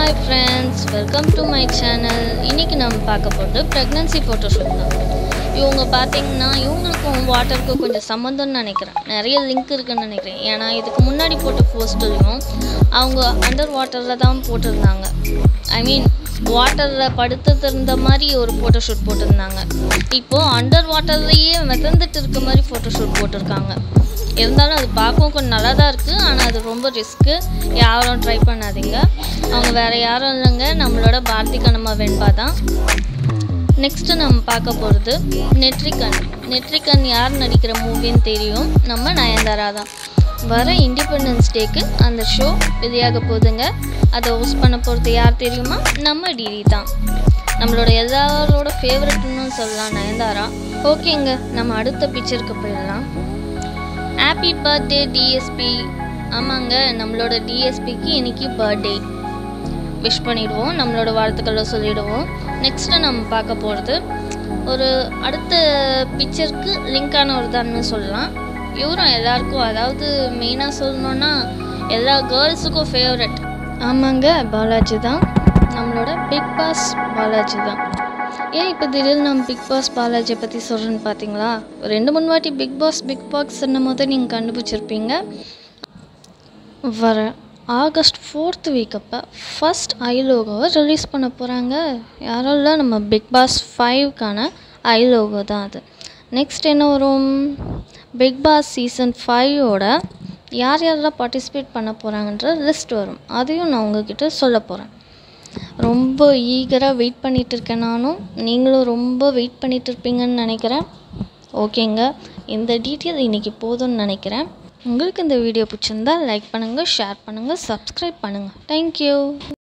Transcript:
hi friends welcome to my channel இன்றைக்கி நம்ம பார்க்க போகிறது ப்ரெக்னன்சி ஃபோட்டோஷூட் தான் இவங்க பார்த்தீங்கன்னா இவங்களுக்கும் வாட்டருக்கும் கொஞ்சம் சம்மந்தம்னு நினைக்கிறேன் நிறைய லிங்க் இருக்குன்னு நினைக்கிறேன் ஏன்னா இதுக்கு முன்னாடி போட்ட போஸ்ட்லையும் அவங்க அண்டர் வாட்டரில் தான் போட்டிருந்தாங்க ஐ மீன் வாட்டரில் படுத்துட்டு இருந்த மாதிரி ஒரு ஃபோட்டோஷூட் போட்டிருந்தாங்க இப்போது அண்டர் வாட்டர்லேயே மிதந்துட்டு இருக்க மாதிரி ஃபோட்டோஷூட் போட்டிருக்காங்க இருந்தாலும் அது பார்க்கவும் கொஞ்சம் நல்லா தான் இருக்குது ஆனால் அது ரொம்ப ரிஸ்க்கு யாரும் ட்ரை பண்ணாதீங்க அவங்க வேறு யாரும் இல்லைங்க நம்மளோட பாரதி கண்ணம்மா வெண்பா தான் நெக்ஸ்ட்டு நம்ம பார்க்க போகிறது நெட்ரிகன் நெட்ரிகன் யார் நடிக்கிற மூவின்னு தெரியும் நம்ம நயன்தாரா தான் வர இண்டிபெண்டன்ஸ் டேக்கு அந்த ஷோ வெளியாக போகுதுங்க அதை ஹோஸ்ட் பண்ண போகிறது யார் தெரியுமா நம்ம டிடி தான் நம்மளோட எல்லாரோட ஃபேவரட்னு சொல்லலாம் நயன்தாரா ஓகேங்க நம்ம அடுத்த பிக்சருக்கு போயிடலாம் ஹாப்பி பர்த்டே டிஎஸ்பி ஆமாங்க நம்மளோட டிஎஸ்பிக்கு இன்னைக்கு பர்த்டே விஷ் பண்ணிடுவோம் நம்மளோட வாழ்த்துக்களை சொல்லிடுவோம் நெக்ஸ்ட்டு நம்ம பார்க்க போகிறது ஒரு அடுத்த பிக்சருக்கு லிங்கான ஒரு தான்னு சொல்லலாம் இவரும் எல்லாருக்கும் அதாவது மெயினாக சொல்லணுன்னா எல்லா கேர்ள்ஸுக்கும் ஃபேவரட் ஆமாங்க பாலாஜி தான் நம்மளோட பிக் பாஸ் பாலாஜி தான் ஏன் இப்போ திடீர்னு நம்ம பிக் பாஸ் பாலாஜியை பற்றி சொல்கிறேன்னு பார்த்தீங்களா ரெண்டு மூணு வாட்டி பிக் பாஸ் பிக் பாஸ் சொன்னும் போது நீங்கள் கண்டுபிடிச்சிருப்பீங்க வர ஆகஸ்ட் ஃபோர்த் வீக் அப்போ ஃபஸ்ட் ஐ லோகோவை ரிலீஸ் பண்ண போகிறாங்க யாரும் இல்லை நம்ம பிக் பாஸ் ஃபைவ்க்கான ஐ லோகோ தான் அது நெக்ஸ்ட் என்ன வரும் பிக் பாஸ் சீசன் ஃபைவோட யார் யாரெல்லாம் பார்ட்டிசிபேட் பண்ண போகிறாங்கன்ற லிஸ்ட் வரும் அதையும் நான் உங்ககிட்ட சொல்ல போகிறேன் ரொம்ப ஈகராக வெயிட் பண்ணிகிட்டு இருக்கேன் நானும் நீங்களும் ரொம்ப வெயிட் பண்ணிகிட்டு இருப்பீங்கன்னு நினைக்கிறேன் ஓகேங்க இந்த டீட்டெயில் இன்றைக்கி போதும்னு நினைக்கிறேன் உங்களுக்கு இந்த வீடியோ பிடிச்சிருந்தா லைக் பண்ணுங்கள் ஷேர் பண்ணுங்கள் சப்ஸ்கிரைப் பண்ணுங்கள் தேங்க்யூ